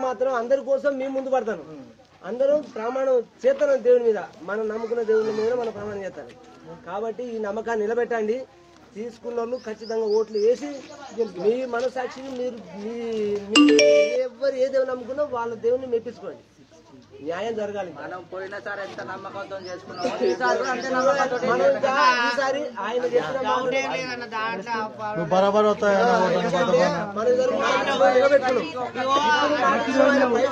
మాత్రం అందరి కోసం మేము ముందు పడతాను అందరూ ప్రమాణం చేస్తాను దేవుని మీద మనం నమ్ముకున్న దేవుని మీద మనం ప్రమాణం చేస్తాను కాబట్టి ఈ నమ్మకాన్ని నిలబెట్టండి తీసుకున్న వాళ్ళు ఖచ్చితంగా ఓట్లు వేసి మీ మనసాక్షిని మీరు మీ మీ- ఎవరు ఏ దేవుని నమ్ముకున్నా వాళ్ళ దేవుని మెప్పించుకోండి న్యాయం జరగాలి మనం పోయినసారి ఎంత నమ్మకంతో చేసుకున్నాం ఈసారి కూడా అంతే నమ్మకంతో మనం ఇంకా ఈసారి ఆయన చెప్పిన మాట నువ్వు బరాబర్ అవుతాయి మన ఇద్దరు మనసులో నిలబెట్టుకున్నాం. ఇప్పుడు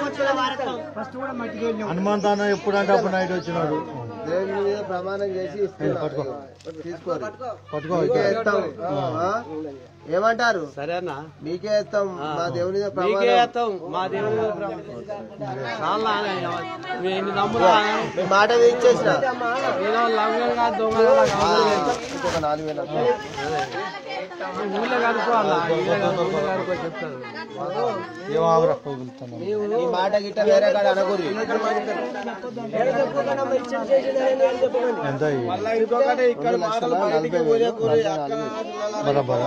మనసులో హనుమంత్ అన్న ఎప్పుడు అంటే అప్పుడు నైట్ వచ్చినాడు దేవుని మీద ప్రమాణం చేసి పట్టుకో. తీసుకోరు పట్టుకో మీకే ఇస్తాం ఆ? ఏమంటారు సరేనా మీకే ఇస్తాం మా దేవుని మీద ప్రమాణం మా దేవుడు చాలా ఎన్ని నమ్ములు మీ మాట ఇచ్చేసిన ఏదో లంగంగా దొంగగా ఇంకొక నాలుగు వేలు ఊళ్ళో కనుక్కోవాలా ఊళ్ళో కనుక్కో ఊళ్ళో కనుక్కో చెప్తాను ఏం ఆవురా పోగులుతున్నావు ఈ మాట గిట్ట వేరే కాడ అనకూరి ఏడ చెప్పకుండా మరి ఇచ్చేది చేసేది అనేది ఏం చెప్పకండి. ఎంత ఇవి? రెండు లక్షల నలభై వేలు బరాబరా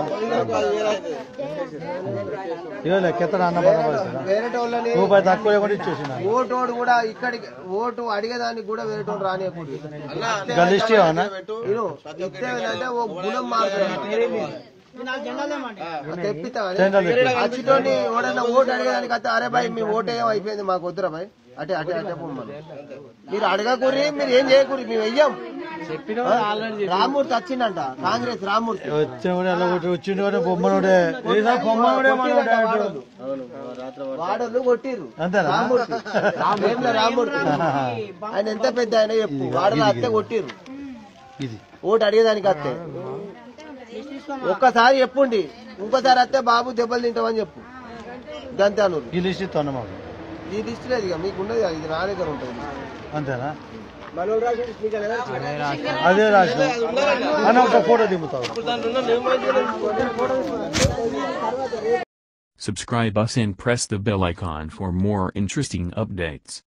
ఇదో లెక్కెత్తడా అన్న బరాబర్ వేరే వాళ్ళని రూపాయి తక్కువ లేకుండా ఇచ్చేసిన ఓటోడు కూడా ఇక్కడికి ఓటు అడిగేదానికి కూడా వేరే వాళ్ళు రానియకూడదు ఇంకా లిస్ట్ ఏమన్నా నేను ఇస్తే ఏంటంటే ఓ గుణం మారుతుంది తెప్పితా జెండాలు తెప్పి. అచ్చితోని ఎవడన్నా ఓటు అడిగేదానికి అయితే అరే బాయ్ మీ ఓటు ఏం అయిపోయింది మాకు వద్దురా బాయ్ అటే అటే అటే పొమ్మని మీరు అడగకూరి మీరు ఏం చేయకూరి మేము వెయ్యం రామూర్తి వచ్చిండంట కాంగ్రెస్ రామూర్తి వచ్చినవాడే అలా కొట్టి వచ్చిండే బొమ్మనుడే ఏదో బొమ్మనుడే మనోడే అంటాడు. వాడోళ్ళు కొట్టిర్రు అంతేనా రామూర్తి వేముల రామూర్తి ఆయన ఎంత పెద్ద ఆయన చెప్పు వాడలో అత్తే కొట్టిర్రు ఇది ఓటు అడిగేదానికి అత్తే ఒక్కసారి చెప్పుండి ఇంకోసారి అత్తే బాబు దెబ్బలు తింటామని చెప్పు గంతే అనురు ఈ లిస్ట్ ఇస్తాను మాకు ఈ లిస్ట్ లేదు ఇక మీకు ఉన్నది కదా, ఇది నా దగ్గర ఉంటుంది అంతేనా మనోడు రాసి మీకు ఎలా వచ్చింది? అదే రాసిన అని ఒక ఫోటో దిగుతావు Subscribe us and press the bell icon for more interesting updates.